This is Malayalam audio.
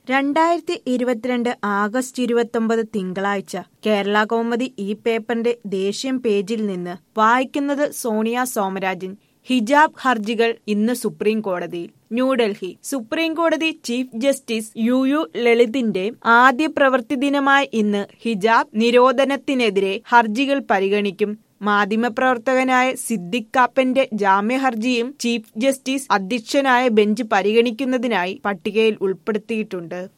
രണ്ടായിരത്തി ഇരുപത്തിരണ്ട് ആഗസ്റ്റ് ഇരുപത്തൊമ്പത് തിങ്കളാഴ്ച കേരള കൗമുദി ഈ പേപ്പറിന്റെ ദേശീയം പേജിൽ നിന്ന് വായിക്കുന്നത് സോണിയ സോമരാജൻ ഹിജാബ് ഹർജികൾ ഇന്ന് സുപ്രീം കോടതിയിൽ ന്യൂഡൽഹി സുപ്രീം കോടതി ചീഫ് ജസ്റ്റിസ് യു യു ലളിതിന്റെ ആദ്യ പ്രവൃത്തി ദിനമായ ഇന്ന് ഹിജാബ് നിരോധനത്തിനെതിരെ ഹർജികൾ പരിഗണിക്കും മാധ്യമപ്രവർത്തകനായ സിദ്ദിഖ് കാപ്പന്റെ ജാമ്യ ഹർജിയും ചീഫ് ജസ്റ്റിസ് അധ്യക്ഷനായ ബെഞ്ച് പരിഗണിക്കുന്നതിനായി പട്ടികയിൽ ഉൾപ്പെടുത്തിയിട്ടുണ്ട്